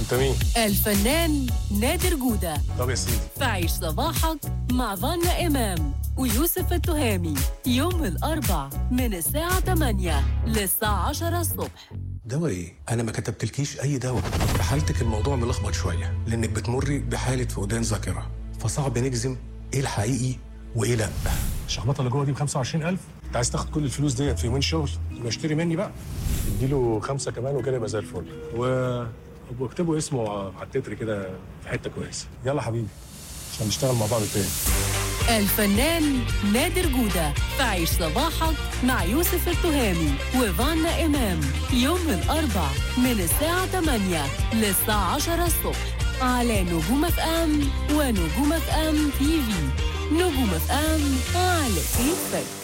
انت مين؟ الفنان نادر جودة طب يا سيدي فعيش صباحك مع فانا إمام ويوسف التهامي يوم الأربع من الساعة 8 للساعة 10 الصبح دواء ايه؟ انا ما كتبتلكيش اي دواء في حالتك الموضوع ملخبط شويه لانك بتمري بحاله فقدان ذاكره فصعب نجزم ايه الحقيقي وايه لا الشخبطه اللي جوه دي ب 25000 انت عايز تاخد كل الفلوس ديت في يومين شغل يبقى اشتري مني بقى اديله خمسه كمان وكده يبقى زي الفل و واكتبوا اسمه على التتر كده في حته كويسه يلا حبيبي عشان نشتغل مع بعض تاني الفنان نادر جودة فعيش صباحك مع يوسف التهامي وفانا إمام يوم الأربع من الساعة 8 للساعة 10 الصبح على نجوم اف ام ونجوم اف ام تي في نجوم اف ام على كيفك